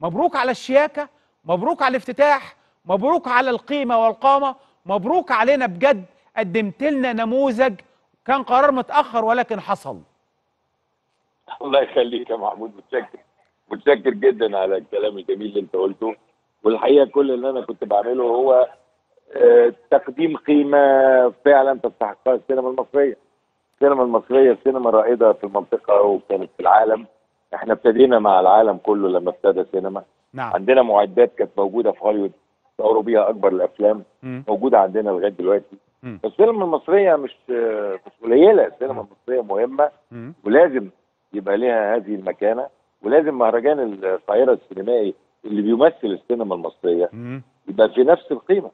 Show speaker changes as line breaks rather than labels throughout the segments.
مبروك على الشياكه مبروك على الافتتاح مبروك على القيمه والقامه مبروك علينا بجد قدمت لنا نموذج كان قرار متاخر ولكن حصل
الله يخليك يا محمود متشكر متشكر جدا على الكلام الجميل اللي انت قلته والحقيقه كل اللي انا كنت بعمله هو آه، تقديم قيمه فعلا تستحقها السينما المصريه. السينما المصريه سينما رائده في المنطقه وكانت في العالم. احنا ابتدينا مع العالم كله لما ابتدى سينما.
نعم
عندنا معدات كانت موجوده في هوليوود صوروا بيها اكبر الافلام
مم.
موجوده عندنا لغايه دلوقتي.
مم.
السينما المصريه مش آه، مش قليله، السينما المصريه مهمه
مم.
ولازم يبقى لها هذه المكانه ولازم مهرجان القاهره السينمائي اللي بيمثل السينما المصريه
مم.
يبقى في نفس القيمه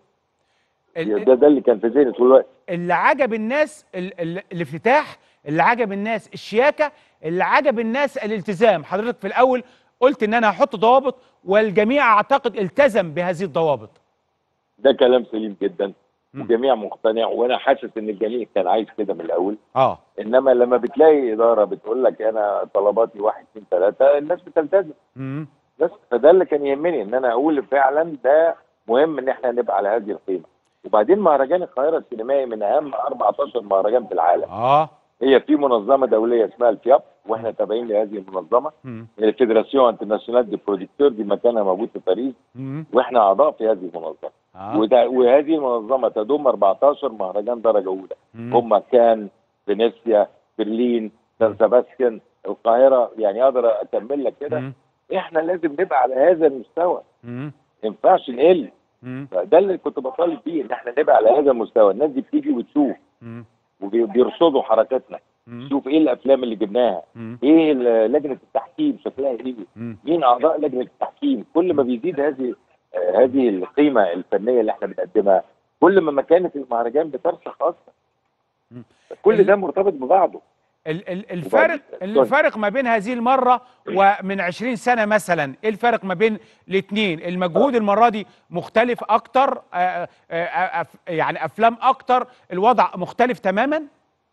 ال-
ده ده اللي كان في ذهني طول الوقت
اللي عجب الناس ال ال الافتتاح اللي عجب الناس الشياكه اللي عجب الناس الالتزام حضرتك في الاول قلت ان انا هحط ضوابط والجميع اعتقد التزم بهذه الضوابط
ده كلام سليم جدا
مم.
والجميع مقتنع وانا حاسس ان الجميع كان عايز كده من الاول
اه
انما لما بتلاقي اداره بتقول لك انا طلباتي واحد اثنين ثلاثه الناس بتلتزم
مم.
بس فده اللي كان يهمني ان انا اقول فعلا ده مهم ان احنا نبقى على هذه القيمه وبعدين مهرجان القاهره السينمائي من اهم 14 مهرجان في العالم
اه
هي في منظمه دوليه اسمها الفياب واحنا تابعين لهذه المنظمه
مم.
الفيدراسيون انترناسيونال دي برودكتور دي مكانها موجود في باريس
مم.
واحنا اعضاء في هذه المنظمه
اه
وده وهذه المنظمه تضم 14 مهرجان درجه اولى
مم.
هم كان فينيسيا برلين سان سباستيان القاهره يعني اقدر اكمل لك كده
مم.
احنا لازم نبقى على هذا المستوى
مم.
ما ينفعش نقل
مم.
ده اللي كنت بطالب بيه ان احنا نبقى على هذا المستوى الناس دي بتيجي وتشوف
مم.
وبيرصدوا حركاتنا
مم.
شوف ايه الافلام اللي جبناها
مم.
ايه ال- لجنه التحكيم شكلها ايه
مم.
مين اعضاء لجنه التحكيم كل ما بيزيد هذه آه، هذه القيمه الفنيه اللي احنا بنقدمها كل ما مكانه المهرجان بترسخ اكثر
مم.
كل
ال-
ده مرتبط ببعضه
ال- ال- الفارق
وبعدين-
الفارق ما بين هذه المرة ومن 20 سنة مثلا ايه الفارق ما بين الاثنين المجهود المرة دي مختلف اكتر آه، آه، أف- يعني افلام اكتر الوضع مختلف تماما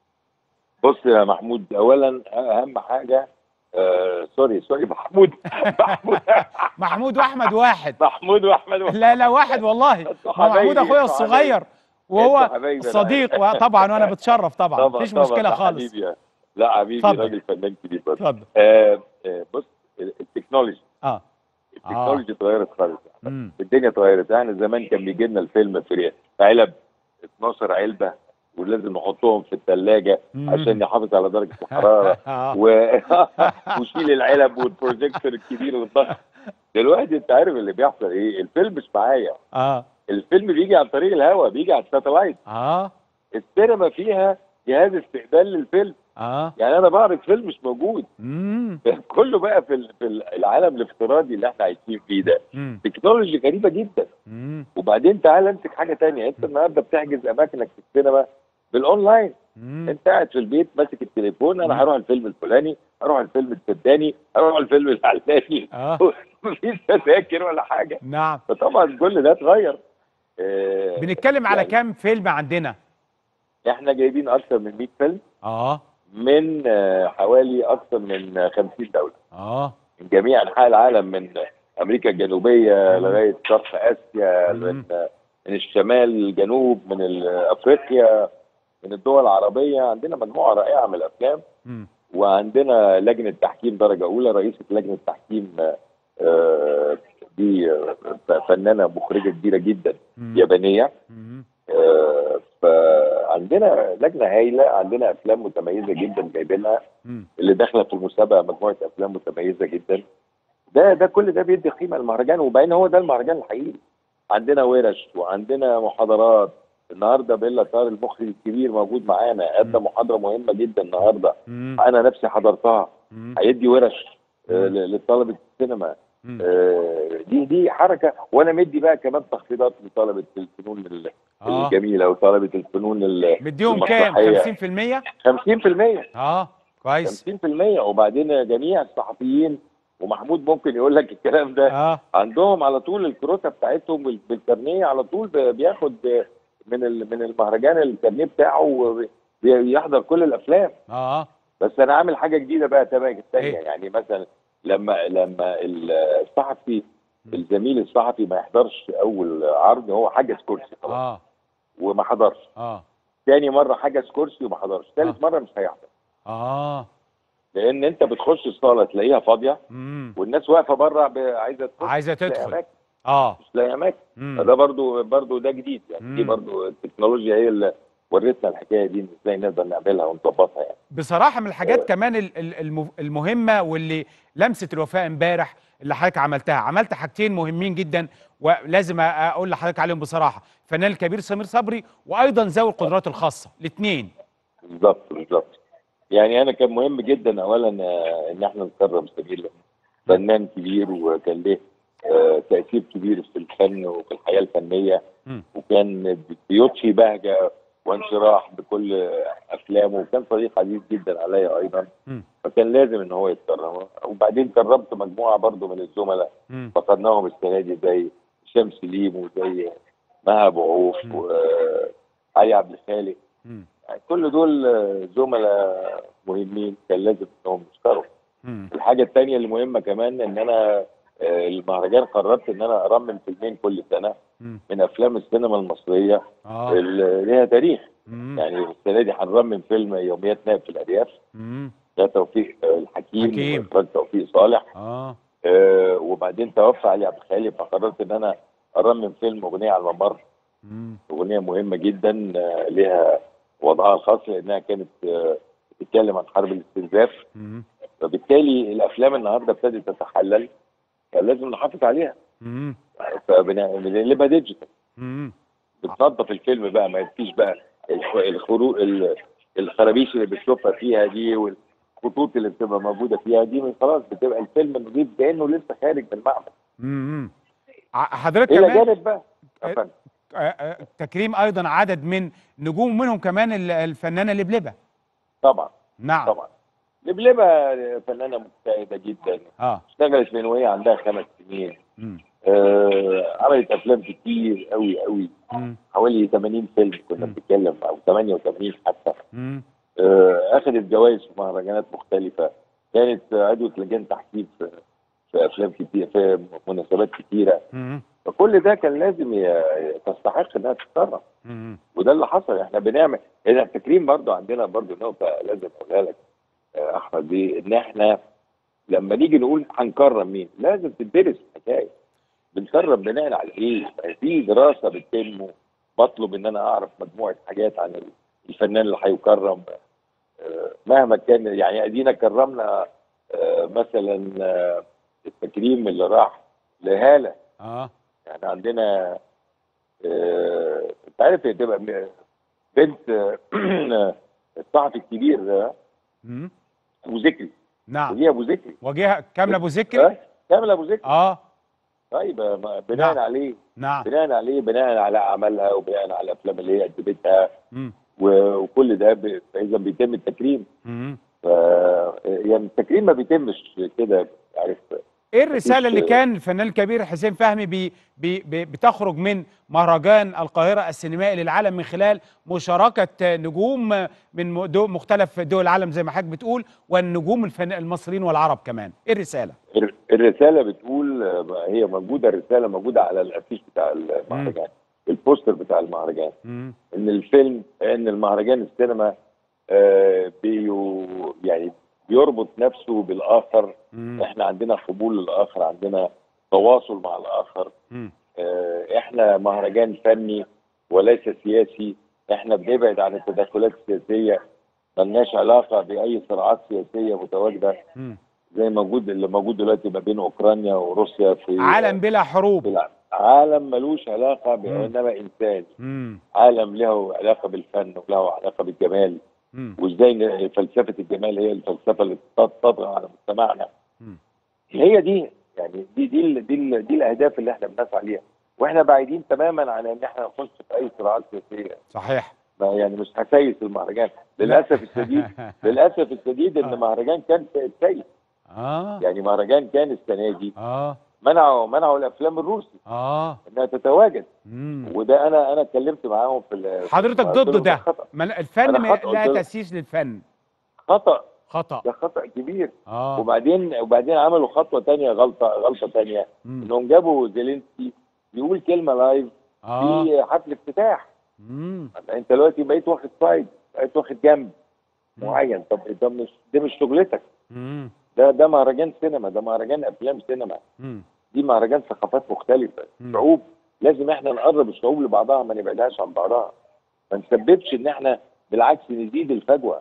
بص يا محمود اولا اهم حاجه آه سوري سوري محمود محمود
محمود واحمد واحد
محمود واحمد
لا لا واحد والله
انتوا
ما محمود
حبايبي،
اخويا
انتوا
الصغير
انتوا
وهو
حبايبي، أنا
صديق
عارف.
طبعا وانا بتشرف طبعا
طبعا
مفيش
طبعا،
مشكلة
ده
خالص
حبيبي لا حبيبي
اتفضل.
راجل فنان كبير برضه
اتفضل
آه آه بص التكنولوجي
اه
التكنولوجي اتغيرت خالص
مم.
الدنيا اتغيرت احنا زمان كان بيجي لنا الفيلم في في علب 12 علبه ولازم نحطهم في الثلاجه
مم.
عشان يحافظ على درجه الحراره
آه.
و... وشيل العلب والبروجيكتور الكبير والضخم دلوقتي انت عارف اللي بيحصل ايه الفيلم مش معايا
اه
الفيلم بيجي عن طريق الهواء بيجي على الساتلايت
اه
السينما فيها جهاز استقبال للفيلم
اه
يعني انا بعرض فيلم مش موجود
مم.
كله بقى في ال- في العالم الافتراضي اللي احنا عايشين فيه ده
مم.
تكنولوجي غريبه جدا
مم.
وبعدين تعال امسك حاجه تانية انت النهارده بتحجز اماكنك في السينما بالاونلاين
مم.
انت قاعد في البيت ماسك التليفون
مم.
انا هروح الفيلم الفلاني هروح الفيلم الفلاني هروح الفيلم العلاني
اه
مفيش تذاكر ولا حاجه
نعم
فطبعا كل ده اتغير آه،
بنتكلم على
يعني
كام فيلم عندنا
احنا جايبين اكثر من 100 فيلم
اه
من آه، حوالي اكثر من آه، 50 دوله
اه
من جميع انحاء العالم من امريكا الجنوبيه
مم.
لغايه شرق اسيا
مم.
من من الشمال الجنوب من ال- افريقيا من الدول العربيه عندنا مجموعه رائعه من الافلام
مم.
وعندنا لجنه تحكيم درجه اولى رئيسه لجنه تحكيم آه، دي آه، فنانه مخرجه كبيره جدا
مم.
يابانيه
مم.
آه، فعندنا لجنه هايله عندنا افلام متميزه جدا جايبينها
مم.
اللي داخله في المسابقه مجموعه افلام متميزه جدا ده ده كل ده بيدي قيمه للمهرجان وبعدين هو ده المهرجان الحقيقي عندنا ورش وعندنا محاضرات النهارده بيلا طار المخرج الكبير موجود معانا ادى
مم.
محاضره مهمه جدا النهارده
مم.
انا نفسي حضرتها
مم.
هيدي ورش آه،
مم.
ل- لطلبه السينما
مم.
آه، دي دي حركه وانا مدي بقى كمان تخفيضات لطلبه الفنون ال-
اه
الجميله وطلبه الفنون ال-
مديهم كام
المسرحية.
50%
50%
اه كويس
50% وبعدين جميع الصحفيين ومحمود ممكن يقول لك الكلام ده
اه
عندهم على طول الكروته بتاعتهم بال- بالكارنيه على طول ب- بياخد من ال- من المهرجان الكارنيه بتاعه وبيحضر كل الافلام
اه
بس انا عامل حاجه جديده بقى تمام الثانيه
إيه؟
يعني مثلا لما لما الصحفي الزميل الصحفي ما يحضرش اول عرض هو حجز كرسي خلاص
اه
وما حضرش
اه
تاني مره حجز كرسي وما حضرش ثالث
آه.
مره مش هيحضر
اه
لان انت بتخش الصاله تلاقيها فاضيه
امم
والناس واقفه بره ب- عايزه تخش
عايزه
مش لاقي
تدخل
اماكن
اه
مش لاقي اماكن
مم.
فده برضو برضو ده جديد يعني دي
مم.
برضو التكنولوجيا هي اللي ورتنا الحكايه دي إن ازاي نقدر نعملها ونظبطها يعني
بصراحه من الحاجات كمان ال- ال- الم- المهمه واللي لمسه الوفاء امبارح اللي حضرتك عملتها عملت حاجتين مهمين جدا ولازم أ- اقول لحضرتك عليهم بصراحه الفنان الكبير سمير صبري وايضا ذوي القدرات الخاصه الاثنين
بالظبط بالظبط يعني انا كان مهم جدا اولا آه، ان احنا نكرم سمير فنان كبير وكان له آه، تاثير كبير في الفن وفي الحياه الفنيه
مم.
وكان بيضفي بهجه وانشراح بكل افلامه وكان صديق عزيز جدا عليا ايضا
مم.
فكان لازم ان هو يتكرم وبعدين كرمت مجموعه برضو من الزملاء
مم.
فقدناهم السنه دي زي هشام سليم وزي مها ابو عوف
مم.
وعلي عبد الخالق
مم.
يعني كل دول آه، زملاء مهمين كان لازم انهم يشتروا
مم.
الحاجه الثانيه المهمه كمان ان انا آه، المهرجان قررت ان انا ارمم فيلمين كل سنه
مم.
من افلام السينما المصريه
اه
اللي ليها تاريخ
مم.
يعني السنه دي هنرمم فيلم يوميات نائب في الارياف
مم.
ده توفيق آه، الحكيم
حكيم.
واخراج توفيق صالح
اه
آه، وبعدين توفى علي عبد الخالق فقررت ان انا ارمم فيلم اغنيه على الممر
مم.
اغنيه مهمه جدا آه، ليها وضعها الخاص لانها كانت آه، بتتكلم عن حرب الاستنزاف
مم.
فبالتالي الافلام النهارده ابتدت تتحلل فلازم نحافظ عليها
مم.
فبنقلبها ديجيتال
مم.
بتنظف الفيلم بقى ما يبقيش بقى الخ- الخروج ال- الخرابيش اللي بتشوفها فيها دي والخطوط اللي بتبقى موجوده فيها دي من خلاص بتبقى الفيلم نضيف كانه لسه خارج من المعمل
مم. ع- حضرتك
الى
كمان
جانب بقى
آه،
أفندم.
آه، آه، تكريم ايضا عدد من نجوم منهم كمان ال- الفنانه لبلبه
طبعا
نعم
طبعا لبلبة فنانه مجتهده جدا
اه
اشتغلت من وهي عندها خمس سنين
مم.
آه عملت افلام كتير قوي قوي
مم.
حوالي 80 فيلم كنا
مم.
بنتكلم او 88 حتى
مم.
آه اخذت جوائز في مهرجانات مختلفه كانت عضوة لجان تحكيم في في افلام كتير في مناسبات كتيره
مم.
فكل ده كان لازم ي- تستحق انها تتكرم
مم.
وده اللي حصل احنا بنعمل هنا التكريم برضو عندنا برضو نقطه لازم اقولها لك آه، احمد دي ان احنا لما نيجي نقول هنكرم مين لازم تدرس الحكايه بنكرم بناء على ايه؟ في دراسه بتتم بطلب ان انا اعرف مجموعه حاجات عن الفنان اللي هيكرم آه، مهما كان يعني ادينا كرمنا آه، مثلا آه، التكريم اللي راح لهاله
اه
يعني عندنا آه، انت عارف هي تبقى م- بنت آه، الصحفي الكبير ده
مم.
ابو ذكري
نعم
دي ابو ذكري
وجهه كامله ابو ذكري
ها؟ كامل ابو ذكري
اه
طيب آه، ما- بناء
نعم.
عليه
نعم
بناء عليه بناء على اعمالها وبناء على الافلام اللي هي قدمتها
مم.
و- وكل ده ب- اذا بيتم التكريم
مم.
ف يعني التكريم ما بيتمش كده عارف
ايه الرساله اللي
مفيش-
كان الفنان الكبير حسين فهمي بي بي بي بتخرج من مهرجان القاهره السينمائي للعالم من خلال مشاركه نجوم من م- دو مختلف دول العالم زي ما حضرتك بتقول والنجوم الفن المصريين والعرب كمان ايه الرساله
الر- الرساله بتقول آه، هي موجوده الرساله موجوده على الافيش بتاع المهرجان البوستر بتاع المهرجان
مم.
ان الفيلم ان المهرجان السينما آه، بيو يعني بيربط نفسه بالاخر
مم.
احنا عندنا قبول للاخر عندنا تواصل مع الاخر
مم.
آه، احنا مهرجان فني وليس سياسي احنا بنبعد عن التدخلات السياسيه ملناش علاقه باي صراعات سياسيه متواجده
مم.
زي موجود اللي موجود دلوقتي ما بين اوكرانيا وروسيا في
عالم بلا
في
حروب
الع- عالم ملوش علاقه
مم.
بانما انسان
مم.
عالم له علاقه بالفن وله علاقه بالجمال
مم.
وازاي ن- فلسفه الجمال هي الفلسفه اللي تط- تطغى على مجتمعنا
مم.
هي دي يعني دي دي ال- دي, ال- دي الاهداف اللي احنا بنسعى ليها واحنا بعيدين تماما عن ان احنا نخش في اي صراعات سياسيه
صحيح
ما يعني مش هسيس المهرجان للاسف الشديد للاسف الشديد
آه.
ان مهرجان كان سيء
اه
يعني مهرجان كان السنه دي
اه
منعوا منعوا الافلام الروسي
اه
انها تتواجد
مم.
وده انا انا اتكلمت معاهم في ال-
حضرتك
قلت
ضد
لهم
ده
خطا
ما الفن
أنا
ما-
خطأ،
لا
قلت له.
تاسيس للفن
خطا
خطا
ده خطا كبير
اه
وبعدين وبعدين عملوا خطوه تانية غلطه غلطه تانية
مم.
انهم جابوا زيلينسكي يقول كلمه لايف
اه
في حفل افتتاح
مم.
انت دلوقتي بقيت واخد سايد بقيت واخد جنب
مم.
معين طب ده مش ده مش شغلتك
مم.
ده ده مهرجان سينما ده مهرجان افلام سينما
مم.
دي مهرجان ثقافات مختلفه
مم.
شعوب لازم احنا نقرب الشعوب لبعضها ما نبعدهاش عن بعضها ما نسببش ان احنا بالعكس نزيد الفجوه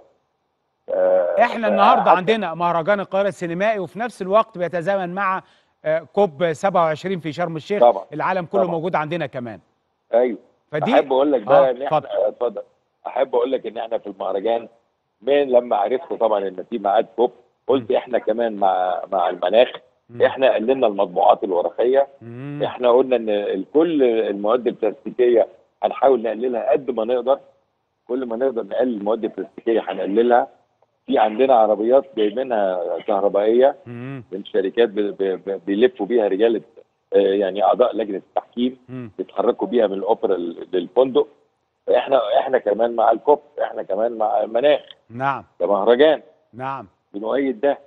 آه،
احنا النهارده
حتى-
عندنا مهرجان القاهره السينمائي وفي نفس الوقت بيتزامن مع آه، كوب 27 في شرم الشيخ
طبعا.
العالم كله
طبعا.
موجود عندنا كمان
ايوه
فدي
احب اقول لك بقى
آه،
ان احنا
اتفضل.
اتفضل احب اقول لك ان احنا في المهرجان من لما عرفت طبعا ان في ميعاد كوب قلت احنا كمان مع مع المناخ
مم.
احنا قللنا المطبوعات الورقيه
مم.
احنا قلنا ان كل المواد البلاستيكيه هنحاول نقللها قد ما نقدر كل ما نقدر نقلل المواد البلاستيكيه هنقللها في عندنا عربيات جايبينها كهربائيه
مم.
من شركات ب- ب- ب- بيلفوا بيها رجاله آه، يعني اعضاء لجنه التحكيم
مم.
بيتحركوا بيها من الاوبرا لل- للفندق احنا احنا كمان مع الكوب احنا كمان مع المناخ
نعم
ده مهرجان
نعم
بنؤيد ده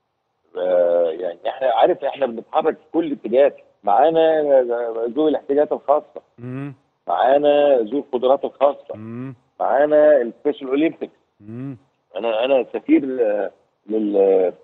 آه، يعني احنا عارف احنا بنتحرك في كل اتجاهات معانا ذوي الاحتياجات الخاصه
مم.
معانا ذوي القدرات الخاصه
مم.
معانا السبيشال اولمبيكس
مم.
انا انا سفير آه، لل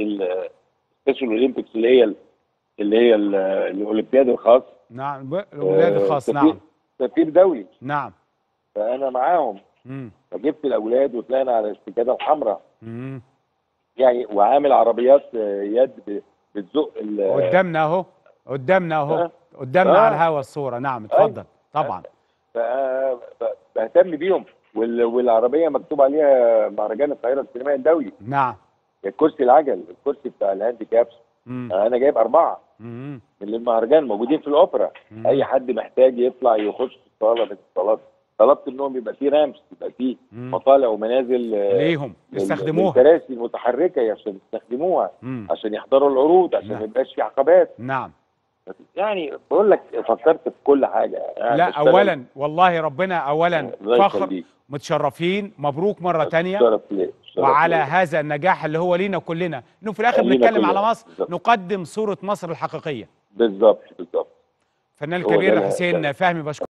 للسبيشال اولمبيكس اللي هي ال- اللي هي ال- الاولمبياد الخاص
نعم ب- الولاد
آه،
الخاص
سفير-
نعم
سفير دولي
نعم
فانا معاهم
مم.
فجبت الاولاد وطلعنا على السجاده الحمراء
مم.
يعني وعامل عربيات آه، يد ب- بتزق ال-
قدامنا اهو قدامنا اهو
آه.
قدامنا
آه.
على الهوا الصوره نعم اتفضل طبعا
ف- ف- بهتم بيهم وال- والعربيه مكتوب عليها مهرجان القاهره السينمائي الدولي
نعم
الكرسي العجل الكرسي بتاع الهانديكابس
مم.
انا جايب اربعه
مم.
من المهرجان موجودين في الاوبرا
مم.
اي حد محتاج يطلع يخش في الصاله من الصالات طلبت انهم يبقى في رامس يبقى في
مم.
مطالع ومنازل آه،
ليهم
لل-
يستخدموها
للكراسي المتحركه عشان يستخدموها
مم.
عشان يحضروا العروض عشان
نعم.
ما يبقاش في عقبات
نعم
يعني بقول لك فكرت في كل حاجه يعني
لا
بشتغل-
اولا والله ربنا اولا
الله
فخر
يخليك.
متشرفين مبروك مره تانية
شرف ليا شرف
وعلى
ليا.
هذا النجاح اللي هو لينا كلنا انه في الاخر
لينا
بنتكلم
كلنا.
على مصر
بالظبط.
نقدم صوره مصر الحقيقيه
بالظبط بالظبط
فنان
هو ده
الكبير
اللي-
حسين
ده-
فهمي بشكر